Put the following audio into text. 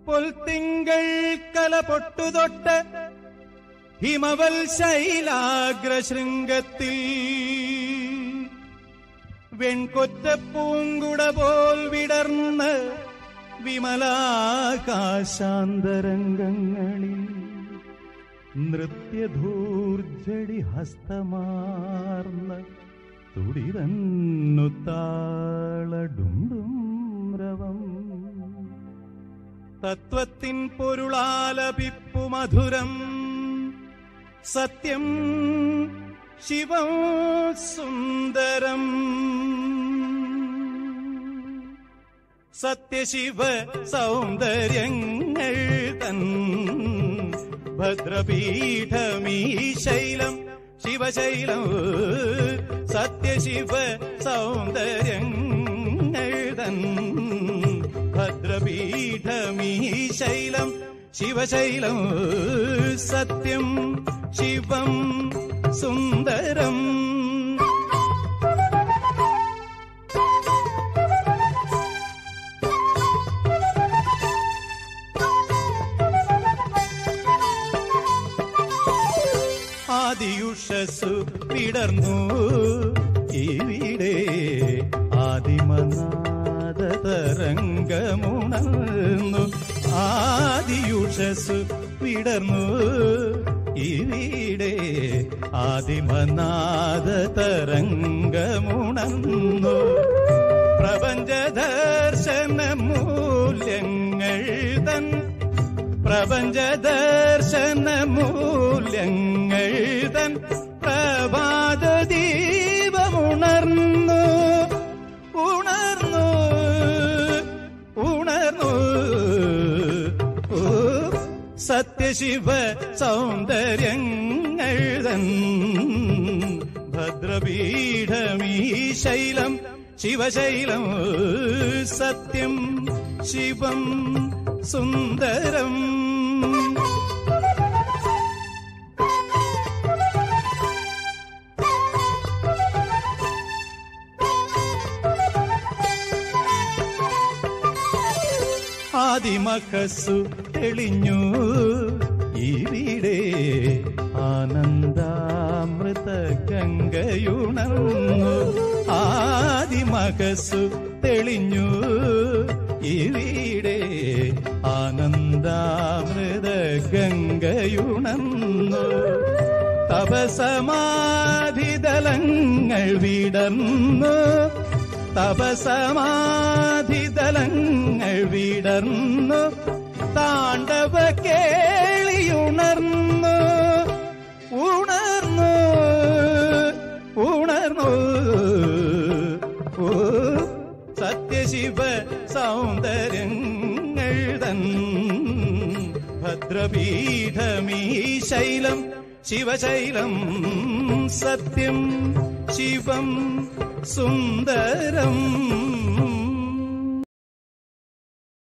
പൊൽത്തിങ്കൾ കല പൊട്ടുതൊട്ട് ഹിമവൽ ശൈലാഗ്രശൃംഗത്തിൽ വെൺകൊറ്റ പൂങ്കുട പോൽ വിടർന്ന് വിമലാകാശാന്തരംഗങ്ങളിൽ നൃത്യധൂർജടി ഹസ്തമാർന്ന തുടിതന്നു താളടുണ്ടും രവം തത്വത്തിൻ പൊരുളാലപിപ്പു മധുരം സത്യം ശിവം സുന്ദരം സത്യശിവ സൗന്ദര്യങ്ങൾ തൻ ഭദ്രപീഠമീ ശൈലം ശിവശൈലം സത്യശിവ സൗന്ദര്യങ്ങൾ തൻ ഭദ്രപീഠമീ ശൈലം ശിവശൈലം സത്യം ശിവം സുന്ദരം ആദിയുഷസ്സു വിടർന്നു ഇവിടെ ആദിമനാദ തരംഗമുണർന്നു ആദിയുഷസ്സു വിടർന്നു ഇവിടെ ആദിമനാദ തരംഗമുണർന്നു പ്രപഞ്ച ദർശന മൂല്യങ്ങൾ തൻ പ്രപഞ്ച ദർശന മൂല്യങ്ങൾ തൻ പ്രഭാത ദീപമുണർന്നു ഉണർന്നു ഉണർന്നു ഓ, സത്യശിവ സൗന്ദര്യങ്ങൾ തൻ ഭദ്രപീഠമീ ശൈലം ശിവശൈലം സത്യം ശിവം സുന്ദരം ആദിമഹസ്സു തെളിഞ്ഞു ഇവിടെ ആനന്ദാമൃത ഗംഗയുണർന്നു ആദിമഹസ്സു തെളിഞ്ഞു ഇവിടെ ആനന്ദാമൃത ഗംഗയുണർന്നു തപസമാധിതലങ്ങൾ വിടർന്നു തപസമാധിതലങ്ങൾ വിടർന്നു താണ്ഡവ കേളിയുണർന്നു ഉണർന്നു ഉണർന്നു ഓ സത്യശിവ സൗന്ദര്യങ്ങൾ തൻ ഭദ്രപീഠമീ ശൈലം ശിവശൈലം സത്യം ശിവം സുന്ദരം